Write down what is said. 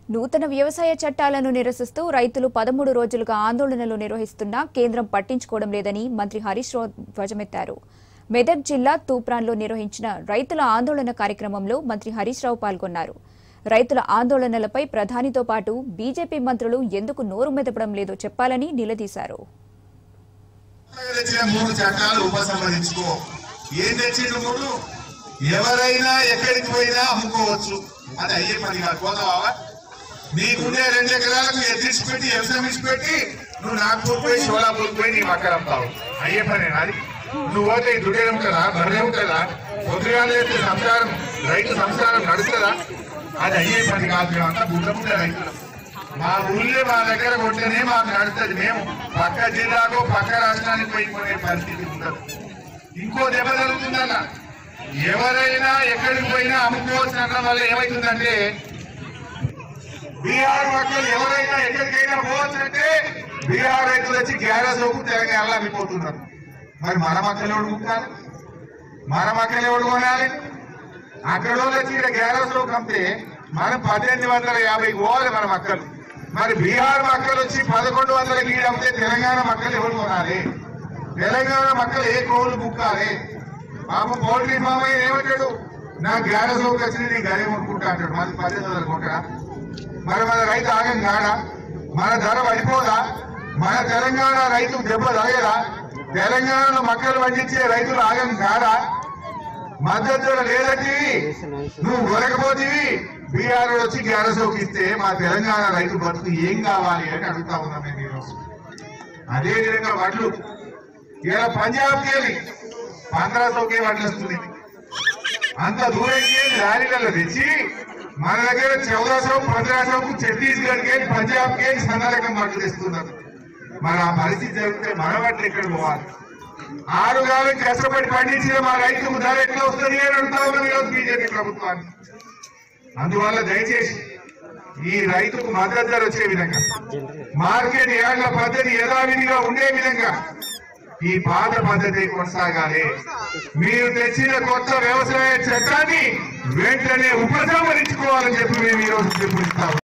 నూతన వ్యవసాయ చట్టాలను నిరసిస్తూ రైతులు పదమూడు రోజులుగా ఆందోళనలు నిర్వహిస్తున్నా కేంద్రం పట్టించుకోవడం లేదని మంత్రి హరీష్ రావు ధ్వజమెత్తారు మెదక్ జిల్లా తూప్రాన్లో నిర్వహించిన రైతుల ఆందోళన కార్యక్రమంలో మంత్రి హరీష్ రావు పాల్గొన్నారు రైతుల ఆందోళనలపై ప్రధానితో పాటు బీజేపీ మంత్రులు ఎందుకు నోరు మెదపడం లేదో చెప్పాలని నిలదీశారు తెచ్చిన మూడు చట్టాలు ఉపసంహరించుకో ఏం తెచ్చిండు మూడు ఎవరైనా ఎక్కడికి పోయినా అమ్ముకోవచ్చు అది అయ్యే పని కాదు పోతావా నీకుండే రెండు ఎకరాలకు ఎత్తిసి పెట్టి వ్యవసాయం పెట్టి నువ్వు నాగ్పూర్ పోయి షోలాపూర్ పోయి నీ మక్కలు అమ్ముతావు అయ్యే పని అది నువ్వు పోతే ఈ దుడ్డే ఉంటుందా బర్రె ఉంటుందా పొద్దుగాల లేస్తే సంసారం రైతు సంసారం నడుస్తుందా అది అయ్యే పని కాదు మేమంతా గుడ్డ గుడ్డ రైతులు మా ఊళ్ళో మా దగ్గర కొట్టేనే మాకు నడుస్తుంది మేము పక్క జిల్లాకు పక్క రాష్ట్రానికి పోయి కొనే పరిస్థితి ఉండదు ఇంకో దెబ్బ జరుగుతుందన్న ఎవరైనా ఎక్కడికి పోయినా అమ్ముకోవాల్సిన అనడం వల్ల ఏమవుతుందంటే బీహార్ మక్కలు ఎవరైనా ఎక్కడికైనా పోవచ్చంటే బీహార్ రైతులు వచ్చి గ్యారెస్ లోపు తెలంగాణలో అమ్మిపోతున్నారు మరి మన మక్కలు ఎవడు ముక్కాలి మన మక్కలు ఎవడు కొనాలి అక్కడ వాళ్ళు వచ్చి ఇక్కడ గ్యారెస్ లోకి అమ్మితే మనం పద్దెనిమిది వందల యాభై పోవాలి మన మక్కలు మరి బీహార్ మక్కలు వచ్చి పదకొండు వందల గీడు అమ్మితే తెలంగాణ మక్కలు ఎవరు కొనాలి తెలంగాణ మక్కలు ఏ కోళ్ళు ముక్కాలి పాపం పౌల్ట్రీ ఫామ్ అయ్యి ఏమంటాడు నా గ్యారెస్ లోకి వచ్చి నేను గదే కొనుక్కుంటా అంటాడు మరి పద్దెనిమిది వందలు కొట్టరా మరి మన రైతు ఆగం కాడా మన ధర పడిపోదా మన తెలంగాణ రైతు దెబ్బ తగదా తెలంగాణలో మక్కలు పండించే రైతులు ఆగం కాడా మద్దతు ధర లేదంటే నువ్వు కొనకపోతేవి బీఆర్ వచ్చి గ్యారసోకి ఇస్తే మా తెలంగాణ రైతు బతుకు ఏం కావాలి అని అడుగుతా ఉన్నాం మేము ఈరోజు అదే విధంగా వడ్లు ఇలా పంజాబ్కి వెళ్ళి పంద్రాసోకే వడ్లు వస్తుంది అంత దూరంకి వెళ్ళి లారీలలో తెచ్చి మన దగ్గర చౌదాసో పంద్రాసోకు ఛత్తీస్గఢ్కి వెళ్ళి పంజాబ్కి వెళ్ళి సన్నరకం వడ్లు తెస్తున్నారు మరి ఆ పరిస్థితి జరిగితే మన వడ్లు ఎక్కడ పోవాలి ఆరు కాలం కష్టపడి పండించిన మా రైతుకు ధర ఎట్లా వస్తుంది అని అడుగుతా ఉన్నాం ఈరోజు బీజేపీ ప్రభుత్వాన్ని అందువల్ల దయచేసి ఈ రైతుకు మద్దతు ధర వచ్చే విధంగా మార్కెట్ యార్డ్ల పద్ధతి యథావిధిగా ఉండే విధంగా ఈ పాత పద్ధతి కొనసాగాలి మీరు తెచ్చిన కొత్త వ్యవసాయ చట్టాన్ని వెంటనే ఉపసంహరించుకోవాలని చెప్పి మేము ఈ రోజు పిలుపునిస్తాము